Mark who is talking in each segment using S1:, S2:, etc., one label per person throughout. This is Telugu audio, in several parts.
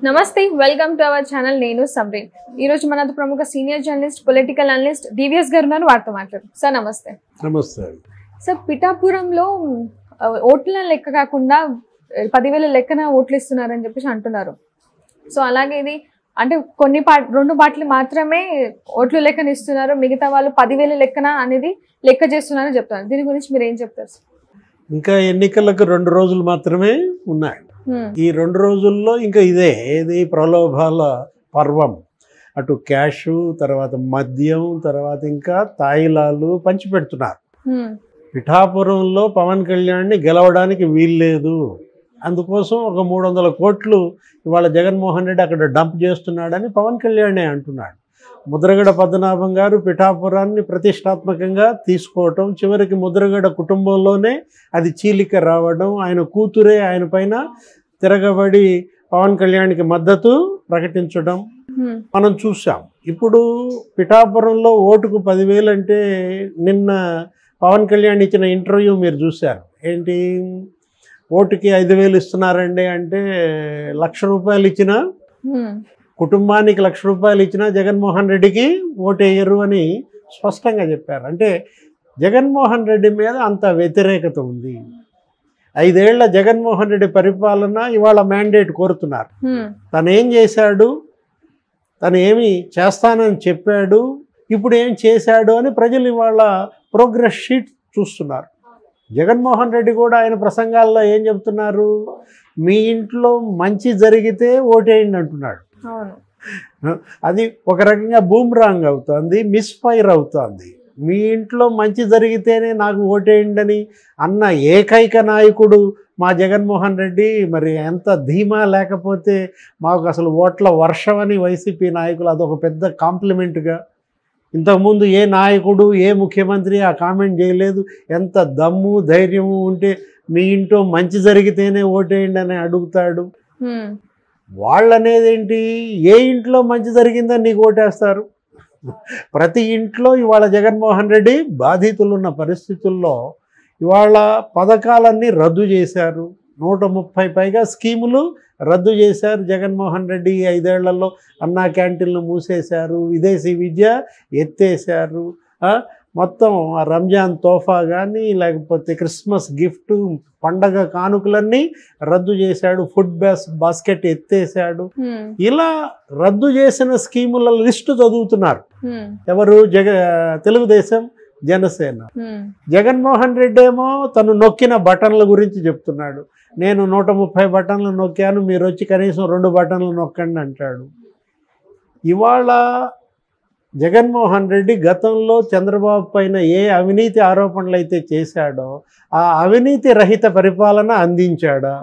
S1: నమస్తే వెల్కమ్ టు అవర్ ఛానల్ నేను సమ్రీన్ ఈ రోజు మనతో ప్రముఖ senior journalist political analyst DVS గారు ఉన్నారు వారితో మాట్లాడు సార్ నమస్తే
S2: నమస్తే
S1: సార్ పిఠాపురంలో ఆ, ఓట్ల లెక్క కాకుండా ఆ, పదివేల లెక్కన ఓట్లు ఇస్తున్నారని చెప్పేసి అంటున్నారు సో అలాగే ఇది అంటే కొన్ని పా రెండు పార్టీలు మాత్రమే ఓట్లు లెక్కన ఇస్తున్నారు మిగతా వాళ్ళు పదివేల లెక్కన అనేది లెక్క చేస్తున్నారని చెప్తున్నారు దీని గురించి మీరు ఏం చెప్తారు సార్
S2: ఇంకా ఎన్నికలకు రెండు రోజులు మాత్రమే ఉన్నాయి
S1: హ్మ్.
S2: ఈ రెండు రోజుల్లో ఇంకా ఇదే ఏది ప్రలోభాల పర్వం అటు క్యాష్ తర్వాత మద్యం తర్వాత ఇంకా తాయిలాలు పంచిపెడుతున్నారు
S1: హ్మ్.
S2: పిఠాపురంలో పవన్ కళ్యాణ్ని గెలవడానికి వీల్లేదు అందుకోసం ఒక మూడు వందల కోట్లు ఇవాళ జగన్మోహన్ రెడ్డి అక్కడ డంప్ చేస్తున్నాడని పవన్ కళ్యాణే అంటున్నాడు ముద్రగడ పద్మనాభం గారు పిఠాపురాన్ని ప్రతిష్టాత్మకంగా తీసుకోవటం చివరికి ముద్రగడ కుటుంబంలోనే అది చీలిక రావడం ఆయన కూతురే ఆయన పైన తిరగబడి పవన్ కళ్యాణ్కి మద్దతు ప్రకటించడం
S1: హ్మ్.
S2: మనం చూసాం ఇప్పుడు పిఠాపురంలో ఓటుకు పదివేలు అంటే నిన్న పవన్ కళ్యాణ్ ఇచ్చిన ఇంటర్వ్యూ మీరు చూశారు ఏంటి ఓటుకి ఐదు వేలు ఇస్తున్నారండి అంటే లక్ష రూపాయలు ఇచ్చిన
S1: హ్మ్.
S2: కుటుంబానికి లక్ష రూపాయలు ఇచ్చినా జగన్మోహన్ రెడ్డికి ఓటేయరు అని స్పష్టంగా చెప్పారు అంటే జగన్మోహన్ రెడ్డి మీద అంత వ్యతిరేకత ఉంది ఐదేళ్ల జగన్మోహన్ రెడ్డి పరిపాలన ఇవాళ మ్యాండేట్ కోరుతున్నారు
S1: హ్మ్.
S2: తను ఏం చేశాడు తను ఏమి చేస్తానని చెప్పాడు ఇప్పుడు ఏం చేశాడు అని ప్రజలు ఇవాళ ప్రోగ్రెస్ షీట్ చూస్తున్నారు జగన్మోహన్ రెడ్డి కూడా ఆయన ప్రసంగాల్లో ఏం చెప్తున్నారు మీ ఇంట్లో మంచి జరిగితే ఓటేయండి అంటున్నాడు
S1: అవును
S2: అది ఒక రకంగా బూమ్రాంగ్ అవుతుంది మిస్ఫైర్ అవుతుంది మీ ఇంట్లో మంచి జరిగితేనే నాకు ఓటేయండి అని అన్న ఏకైక నాయకుడు మా జగన్మోహన్ రెడ్డి మరి ఎంత ధీమా లేకపోతే మాకు అసలు ఓట్ల వర్షం అని వైసీపీ నాయకులు అదొక పెద్ద కాంప్లిమెంట్గా ఇంతకుముందు ఏ నాయకుడు ఏ ముఖ్యమంత్రి ఆ కామెంట్ చేయలేదు ఎంత దమ్ము ధైర్యము ఉంటే మీ ఇంట్లో మంచి జరిగితేనే ఓటేయండి అని అడుగుతాడు
S1: హ్మ్.
S2: వాళ్ళు అనేది ఏంటి ఏ ఇంట్లో మంచి జరిగిందని నీకు ఓటేస్తారు ప్రతి ఇంట్లో ఇవాళ జగన్మోహన్ రెడ్డి బాధితులు ఉన్న పరిస్థితుల్లో ఇవాళ పథకాలన్నీ రద్దు చేశారు నూట ముప్పై పైగా స్కీములు రద్దు చేశారు జగన్మోహన్ రెడ్డి ఈ ఐదేళ్లలో అన్నా క్యాంటీన్లు మూసేశారు విదేశీ విద్య ఎత్తేసారు ఆ, మొత్తం ఆ రంజాన్ తోఫా కానీ లేకపోతే క్రిస్మస్ గిఫ్ట్ పండగ కానుకలన్నీ రద్దు చేశాడు ఫుడ్ బాస్ బాస్కెట్ ఎత్తేసాడు
S1: హ్మ్.
S2: ఇలా రద్దు చేసిన స్కీముల లిస్టు చదువుతున్నారు
S1: హ్మ్.
S2: ఎవరు జగ తెలుగుదేశం జనసేన
S1: హ్మ్.
S2: జగన్మోహన్ రెడ్డి ఏమో తను నొక్కిన బటన్ల గురించి చెప్తున్నాడు నేను నూట ముప్పై బటన్లు నొక్కాను మీరు వచ్చి కనీసం రెండు బటన్లు నొక్కండి అంటాడు ఇవాళ జగన్మోహన్ రెడ్డి గతంలో చంద్రబాబు పైన ఏ అవినీతి ఆరోపణలు అయితే చేశాడో ఆ అవినీతి రహిత పరిపాలన అందించాడా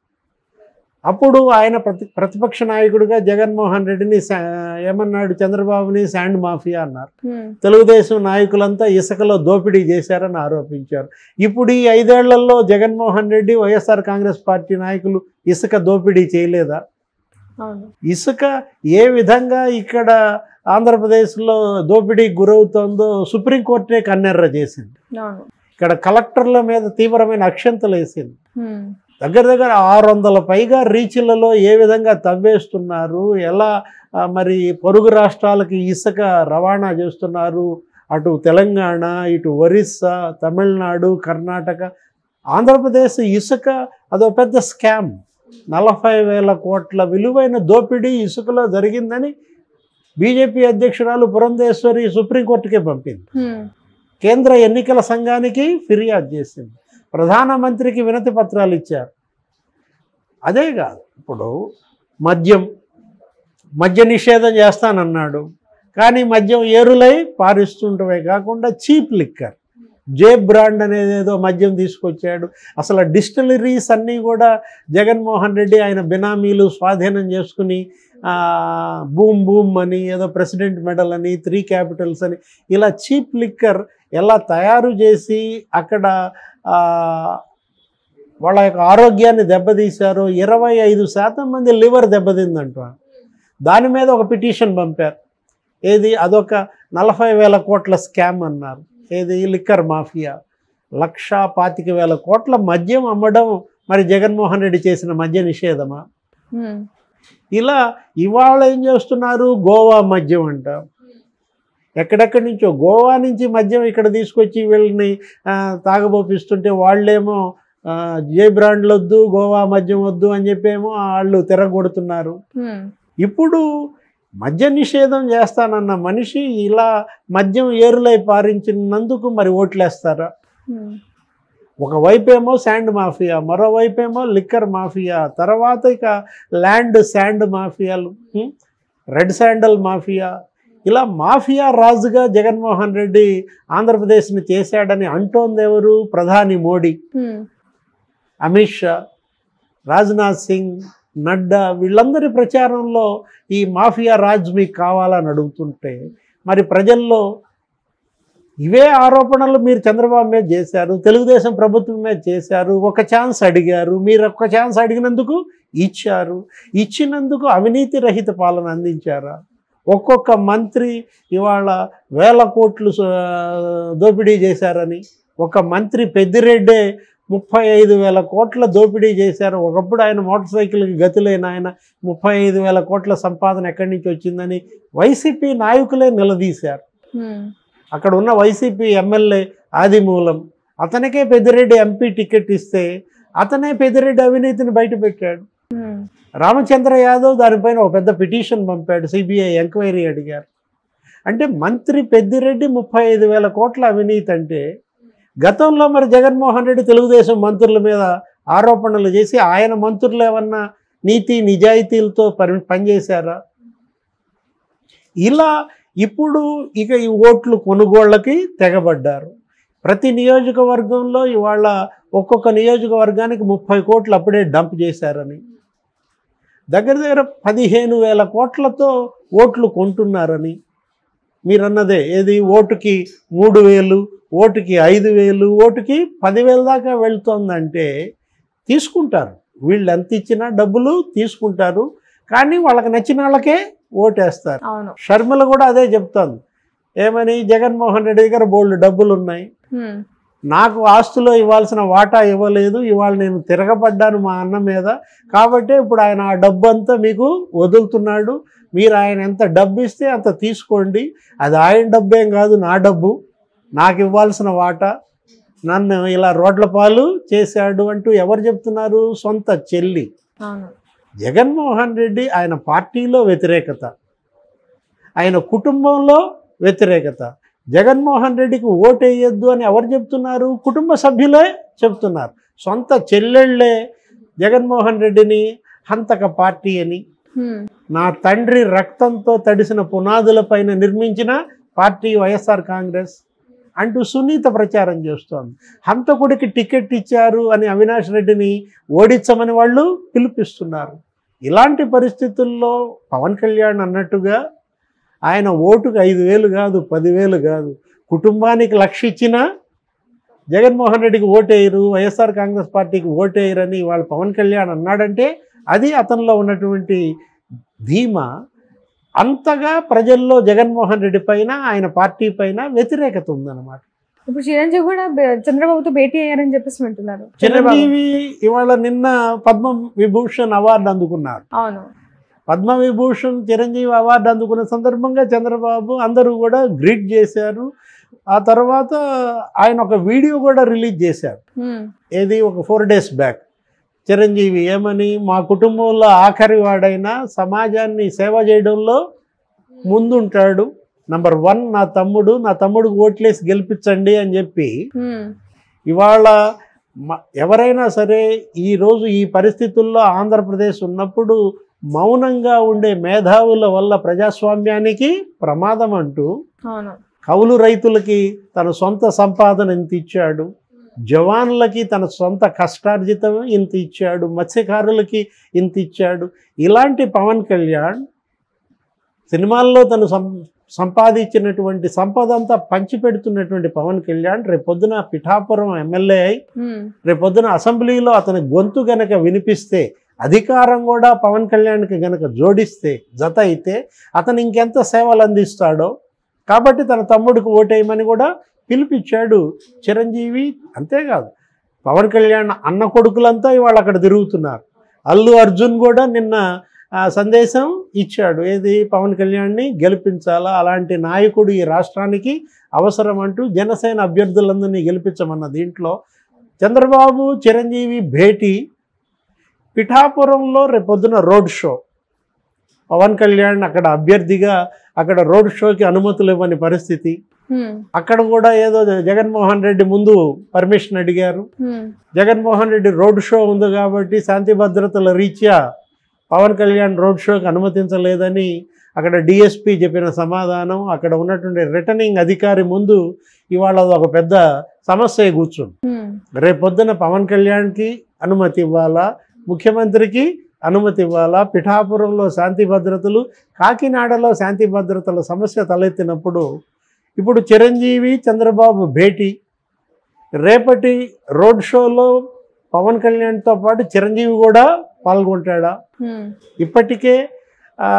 S2: అప్పుడు ఆయన ప్రతి ప్రతిపక్ష నాయకుడిగా జగన్మోహన్ రెడ్డిని శా- ఏమన్నాడు చంద్రబాబుని శాండ్ మాఫియా అన్నారు
S1: హ్మ్.
S2: తెలుగుదేశం నాయకులంతా ఇసుకలో దోపిడీ చేశారని ఆరోపించారు ఇప్పుడు ఈ ఐదేళ్లలో జగన్మోహన్ రెడ్డి వైఎస్ఆర్ కాంగ్రెస్ పార్టీ నాయకులు ఇసుక దోపిడీ చేయలేదా
S1: అవును
S2: ఇసుక ఏ విధంగా ఇక్కడ ఆంధ్రప్రదేశ్లో దోపిడీకి గురవుతోందో సుప్రీంకోర్టే కన్నెర్ర చేసింది
S1: అవును
S2: ఇక్కడ కలెక్టర్ల మీద తీవ్రమైన అక్షంతలు వేసింది
S1: హ్మ్.
S2: దగ్గర దగ్గర ఆరు వందల పైగా రీచ్లలో ఏ విధంగా తవ్వేస్తున్నారు ఎలా ఆ, మరి పొరుగు రాష్ట్రాలకి ఇసుక రవాణా చేస్తున్నారు అటు తెలంగాణ ఇటు ఒరిస్సా తమిళనాడు కర్ణాటక ఆంధ్రప్రదేశ్ ఇసుక అదో పెద్ద స్కామ్ నలభై వేల కోట్ల విలువైన దోపిడీ ఇసుకలో జరిగిందని బీజేపీ అధ్యక్షురాలు పురంధేశ్వరి సుప్రీంకోర్టుకే పంపింది
S1: హ్మ్.
S2: కేంద్ర ఎన్నికల సంఘానికి ఫిర్యాదు చేసింది ప్రధానమంత్రికి వినతి పత్రాలు ఇచ్చారు అదే కాదు ఇప్పుడు మద్యం మద్య నిషేధం చేస్తానన్నాడు కానీ మద్యం ఏరులై పారిస్తుంటవే కాకుండా చీప్ లిక్కర్ జే బ్రాండ్ అనేది ఏదో మద్యం తీసుకొచ్చాడు అసలు డిస్టిలరీస్ అన్నీ కూడా జగన్మోహన్ రెడ్డి ఆయన బినామీలు స్వాధీనం చేసుకుని ఆ, బూమ్ బూమ్ అని ఏదో ప్రెసిడెంట్ మెడల్ అని త్రీ క్యాపిటల్స్ అని ఇలా చీప్ లిక్కర్ ఎలా తయారు చేసి అక్కడ ఆ, వాళ్ళ యొక్క ఆరోగ్యాన్ని దెబ్బతీశారో ఇరవై ఐదు శాతం మంది లివర్ దెబ్బతిందంట దాని మీద ఒక పిటిషన్ పంపారు ఏది అదొక నలభై వేల కోట్ల స్కామ్ అన్నారు ఏది లిక్కర్ మాఫియా లక్షా పాతిక వేల కోట్ల మద్యం అమ్మడం మరి జగన్మోహన్ రెడ్డి చేసిన మద్య నిషేధమా
S1: హ్మ్.
S2: ఇలా ఇవాళ ఏం చేస్తున్నారు గోవా మద్యం అంట ఎక్కడెక్కడి నుంచో గోవా నుంచి మద్యం ఇక్కడ తీసుకొచ్చి వీళ్ళని ఆ, తాగబోపిస్తుంటే వాళ్ళేమో ఆ, ఏ బ్రాండ్లు వద్దు గోవా మద్యం వద్దు అని చెప్పేమో వాళ్ళు తిరగొడుతున్నారు
S1: ఉమ్,
S2: ఇప్పుడు మద్య నిషేధం చేస్తానన్న మనిషి ఇలా మద్యం ఏరులై పారించినందుకు మరి ఓట్లేస్తారా
S1: ఉమ్,
S2: ఒకవైపేమో శాండ్ మాఫియా మరోవైపేమో లిక్కర్ మాఫియా తర్వాత ఇక ల్యాండ్ శాండ్ మాఫియాలు హ్మ్? రెడ్ శాండల్ మాఫియా ఇలా మాఫియా రాజుగా జగన్మోహన్ రెడ్డి ఆంధ్రప్రదేశ్ని చేశాడని అంటోంది ఎవరు ప్రధాని మోడీ
S1: ఉమ్,
S2: అమిత్ షా రాజ్నాథ్ సింగ్ నడ్డా వీళ్ళందరి ప్రచారంలో ఈ మాఫియా రాజ్ మీకు కావాలని అడుగుతుంటే మరి ప్రజల్లో ఇవే ఆరోపణలు మీరు చంద్రబాబు మీద చేశారు తెలుగుదేశం ప్రభుత్వం మీద చేశారు ఒక ఛాన్స్ అడిగారు మీరు ఒక్క ఛాన్స్ అడిగినందుకు ఇచ్చారు ఇచ్చినందుకు అవినీతి రహిత పాలన అందించారా ఒక్కొక్క మంత్రి ఇవాళ వేల కోట్లు స- దోపిడీ చేశారని ఒక మంత్రి పెద్దిరెడ్డే ముప్పై ఐదు వేల కోట్ల దోపిడీ చేశారు ఒకప్పుడు ఆయన మోటార్ సైకిల్కి గతిలేని ఆయన ముప్పై ఐదు వేల కోట్ల సంపాదన ఎక్కడి నుంచి వచ్చిందని వైసీపీ నాయకులే నిలదీశారు
S1: ఉమ్,
S2: అక్కడ ఉన్న వైసీపీ ఎమ్మెల్యే ఆదిమూలం అతనికే పెద్దిరెడ్డి ఎంపీ టికెట్ ఇస్తే అతనే పెద్దిరెడ్డి అవినీతిని బయటపెట్టాడు
S1: ఉమ్,
S2: రామచంద్ర యాదవ్ దానిపైన ఒక పెద్ద పిటిషన్ పంపాడు సిబిఐ ఎంక్వైరీ అడిగారు అంటే మంత్రి పెద్దిరెడ్డి ముప్పై ఐదు వేల కోట్ల అవినీతి అంటే గతంలో మరి జగన్మోహన్ రెడ్డి తెలుగుదేశం మంత్రుల మీద ఆరోపణలు చేసి ఆయన మంత్రులు ఏమన్నా నీతి నిజాయితీలతో పని పనిచేశారా ఇలా ఇప్పుడు ఇక ఈ ఓట్లు కొనుగోళ్ళకి తెగబడ్డారు ప్రతి నియోజకవర్గంలో ఇవాళ ఒక్కొక్క నియోజకవర్గానికి ముప్పై కోట్లు అప్పుడే డంప్ చేశారని దగ్గర దగ్గర పదిహేను వేల కోట్లతో ఓట్లు కొంటున్నారని మీరన్నదే ఏది ఓటుకి మూడు వేలు ఓటుకి ఐదు వేలు ఓటుకి పదివేల దాకా వెళ్తోందంటే తీసుకుంటారు వీళ్ళు ఎంత ఇచ్చినా డబ్బులు తీసుకుంటారు కానీ వాళ్ళకి నచ్చిన వాళ్ళకే ఓటేస్తారు
S1: అవును
S2: షర్మిల కూడా అదే చెప్తోంది ఏమని జగన్మోహన్ రెడ్డి దగ్గర బోల్డ్ డబ్బులు ఉన్నాయి
S1: ఉమ్,
S2: నాకు ఆస్తిలో ఇవ్వాల్సిన వాటా ఇవ్వలేదు ఇవాళ నేను తిరగబడ్డాను మా అన్న మీద కాబట్టి ఇప్పుడు ఆయన ఆ డబ్బు అంతా మీకు వదులుతున్నాడు మీరు ఆయన ఎంత డబ్బు ఇస్తే అంత తీసుకోండి అది ఆయన డబ్బేం కాదు నా డబ్బు నాకు ఇవ్వాల్సిన వాటా నన్ను ఇలా రోడ్ల పాలు చేశాడు అంటూ ఎవరు చెప్తున్నారు సొంత చెల్లి
S1: అవును
S2: జగన్మోహన్ రెడ్డి ఆయన పార్టీలో వ్యతిరేకత ఆయన కుటుంబంలో వ్యతిరేకత జగన్మోహన్ రెడ్డికి ఓటు వేయొద్దు అని ఎవరు చెప్తున్నారు కుటుంబ సభ్యులే చెప్తున్నారు సొంత చెల్లెళ్ళే జగన్మోహన్ రెడ్డిని హంతక పార్టీ అని
S1: ఉమ్,
S2: నా తండ్రి రక్తంతో తడిసిన పునాదులపైన నిర్మించిన పార్టీ వైఎస్ఆర్ కాంగ్రెస్ అంటూ సునీత ప్రచారం చేస్తోంది హంతకుడికి టికెట్ ఇచ్చారు అని అవినాష్ రెడ్డిని ఓడించమని వాళ్ళు పిలిపిస్తున్నారు ఇలాంటి పరిస్థితుల్లో పవన్ కళ్యాణ్ అన్నట్టుగా ఆయన ఓటుకు ఐదు వేలు కాదు పదివేలు కాదు కుటుంబానికి లక్ష ఇచ్చినా జగన్మోహన్ రెడ్డికి ఓటేయరు వైఎస్ఆర్ కాంగ్రెస్ పార్టీకి ఓటేయరని వాళ్ళు పవన్ కళ్యాణ్ అన్నాడంటే అది అతనిలో ఉన్నటువంటి ధీమా అంతగా ప్రజల్లో జగన్మోహన్ రెడ్డి పైన ఆయన పార్టీ పైన వ్యతిరేకత ఉందన్నమాట
S1: ఇప్పుడు చిరంజీవి కూడా బే- చంద్రబాబుతో భేటీ అయ్యారని చెప్పేసి వింటున్నారు చంద్రబాబు
S2: చిరంజీవి ఇవాళ నిన్న పద్మ విభూషణ్ అవార్డు అందుకున్నారు
S1: అవును
S2: పద్మ విభూషణ్ చిరంజీవి అవార్డు అందుకున్న సందర్భంగా చంద్రబాబు అందరూ కూడా గ్రీట్ చేశారు ఆ తర్వాత ఆయన ఒక వీడియో కూడా రిలీజ్ చేశారు
S1: ఉమ్,
S2: ఏది ఒక ఫోర్ డేస్ బ్యాక్ చిరంజీవి ఏమని మా కుటుంబంలో ఆఖరి వాడైనా సమాజాన్ని సేవ చేయడంలో ముందుంటాడు నంబర్ వన్ నా తమ్ముడు నా తమ్ముడికి ఓట్లేసి గెలిపించండి అని చెప్పి
S1: ఉమ్,
S2: ఇవాళ మ- ఎవరైనా సరే ఈరోజు ఈ పరిస్థితుల్లో ఆంధ్రప్రదేశ్ ఉన్నప్పుడు మౌనంగా ఉండే మేధావుల వల్ల ప్రజాస్వామ్యానికి ప్రమాదం అంటూ
S1: అవును
S2: కౌలు రైతులకి తన సొంత సంపాదన ఇంత ఇచ్చాడు జవాన్లకి తన సొంత కష్టార్జితం ఇంత ఇచ్చాడు మత్స్యకారులకి ఇంత ఇచ్చాడు ఇలాంటి పవన్ కళ్యాణ్ సినిమాల్లో తను సం సంపాదించినటువంటి సంపద అంతా పంచిపెడుతున్నటువంటి పవన్ కళ్యాణ్ రేపొద్దున పిఠాపురం ఎమ్మెల్యే అయి
S1: ఉమ్,
S2: రేపొద్దున అసెంబ్లీలో అతని గొంతు గనక వినిపిస్తే అధికారం కూడా పవన్ కళ్యాణ్కి గనక జోడిస్తే జత అయితే అతను ఇంకెంత సేవలు అందిస్తాడో కాబట్టి తన తమ్ముడికి ఓటేయమని కూడా పిలిపించాడు చిరంజీవి అంతేకాదు పవన్ కళ్యాణ్ అన్న కొడుకులంతా ఇవాళ అక్కడ తిరుగుతున్నారు అల్లు అర్జున్ కూడా నిన్న ఆ, సందేశం ఇచ్చాడు ఏది పవన్ కళ్యాణ్ని గెలిపించాలా అలాంటి నాయకుడు ఈ రాష్ట్రానికి అవసరం అంటూ జనసేన అభ్యర్థులందరినీ గెలిపించమన్న దీంట్లో చంద్రబాబు చిరంజీవి భేటీ పిఠాపురంలో రేపొద్దున రోడ్ షో పవన్ కళ్యాణ్ అక్కడ అభ్యర్థిగా అక్కడ రోడ్ షోకి అనుమతులు ఇవ్వని పరిస్థితి
S1: హ్మ్.
S2: అక్కడ కూడా ఏదో జగన్మోహన్ రెడ్డి ముందు పర్మిషన్ అడిగారు
S1: హ్మ్.
S2: జగన్మోహన్ రెడ్డి రోడ్ షో ఉంది కాబట్టి శాంతి భద్రతల రీత్యా పవన్ కళ్యాణ్ రోడ్ షోకి అనుమతించలేదని అక్కడ డిఎస్పి చెప్పిన సమాధానం అక్కడ ఉన్నటువంటి రిటర్నింగ్ అధికారి ముందు ఇవాళ అది ఒక పెద్ద సమస్య కూర్చుంది
S1: హ్మ్.
S2: రేపొద్దున పవన్ కళ్యాణ్కి అనుమతి ఇవ్వాలా ముఖ్యమంత్రికి అనుమతి ఇవ్వాలా పిఠాపురంలో శాంతి భద్రతలు కాకినాడలో శాంతి భద్రతల సమస్య తలెత్తినప్పుడు ఇప్పుడు చిరంజీవి చంద్రబాబు భేటీ రేపటి రోడ్ షోలో పవన్ కళ్యాణ్తో పాటు చిరంజీవి కూడా పాల్గొంటాడా
S1: హ్మ్.
S2: ఇప్పటికే ఆ,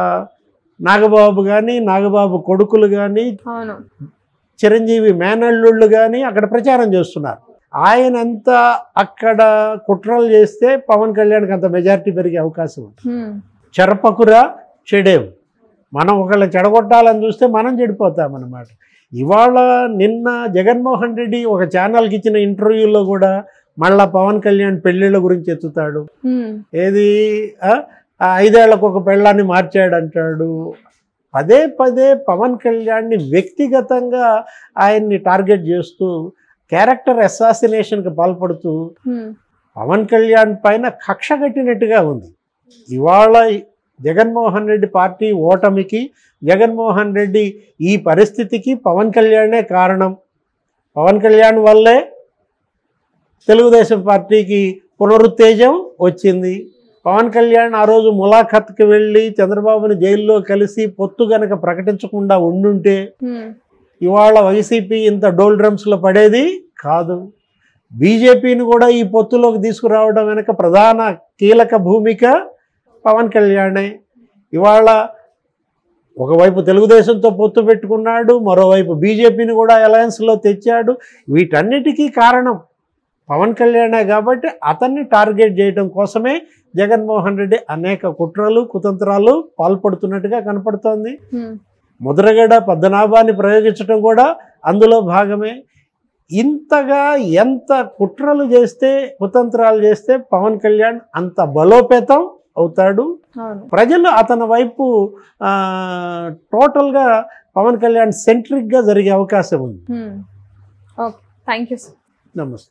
S2: నాగబాబు కానీ నాగబాబు కొడుకులు కానీ
S1: అవును
S2: చిరంజీవి మేనల్లుళ్ళు కానీ అక్కడ ప్రచారం చేస్తున్నారు ఆయన అంతా అక్కడ కుట్రలు చేస్తే పవన్ కళ్యాణ్కి అంత మెజారిటీ పెరిగే అవకాశం ఉంది
S1: హ్మ్.
S2: చెరపకురా చెడేం మనం ఒకళ్ళ చెడగొట్టాలని చూస్తే మనం చెడిపోతాం అన్నమాట ఇవాళ నిన్న జగన్మోహన్ రెడ్డి ఒక ఛానల్కి ఇచ్చిన ఇంటర్వ్యూలో కూడా మళ్ళా పవన్ కళ్యాణ్ పెళ్ళిళ్ళ గురించి ఎత్తుతాడు
S1: హ్మ్.
S2: ఏది ఆ, ఆ ఐదేళ్లకు ఒక పెళ్ళాన్ని మార్చాడంటాడు పదే పదే పవన్ కళ్యాణ్ని వ్యక్తిగతంగా ఆయన్ని టార్గెట్ చేస్తూ క్యారెక్టర్ అసాసినేషన్కి పాల్పడుతూ
S1: హ్మ్.
S2: పవన్ కళ్యాణ్ పైన కక్ష కట్టినట్టుగా ఉంది ఇవాళ జగన్మోహన్ రెడ్డి పార్టీ ఓటమికి జగన్మోహన్ రెడ్డి ఈ పరిస్థితికి పవన్ కళ్యాణే కారణం పవన్ కళ్యాణ్ వల్లే తెలుగుదేశం పార్టీకి పునరుత్తేజం వచ్చింది పవన్ కళ్యాణ్ ఆ రోజు ములాఖత్కి వెళ్ళి చంద్రబాబుని జైల్లో కలిసి పొత్తు గనక ప్రకటించకుండా ఉండుంటే
S1: హ్మ్.
S2: ఇవాళ వైసీపీ ఇంత డోల్ డ్రమ్స్లో పడేది కాదు బీజేపీని కూడా ఈ పొత్తులోకి తీసుకురావడం వెనక ప్రధాన కీలక భూమిక పవన్ కళ్యాణే ఇవాళ ఒకవైపు తెలుగుదేశంతో పొత్తు పెట్టుకున్నాడు మరోవైపు బీజేపీని కూడా అలయన్స్లో తెచ్చాడు వీటన్నిటికీ కారణం పవన్ కళ్యాణే కాబట్టి అతన్ని టార్గెట్ చేయడం కోసమే జగన్మోహన్ రెడ్డి అనేక కుట్రలు కుతంత్రాలు పాల్పడుతున్నట్టుగా కనపడుతోంది
S1: హ్మ్.
S2: ముద్రగడ పద్మనాభాన్ని ప్రయోగించడం కూడా అందులో భాగమే ఇంతగా ఎంత కుట్రలు చేస్తే కుతంత్రాలు చేస్తే పవన్ కళ్యాణ్ అంత బలోపేతం అవుతాడు
S1: అవును
S2: ప్రజలు అతని వైపు ఆ, టోటల్గా పవన్ కళ్యాణ్ సెంట్రిక్గా జరిగే అవకాశం ఉంది
S1: హ్మ్. ఓకే థ్యాంక్ యూ సార్
S2: నమస్తే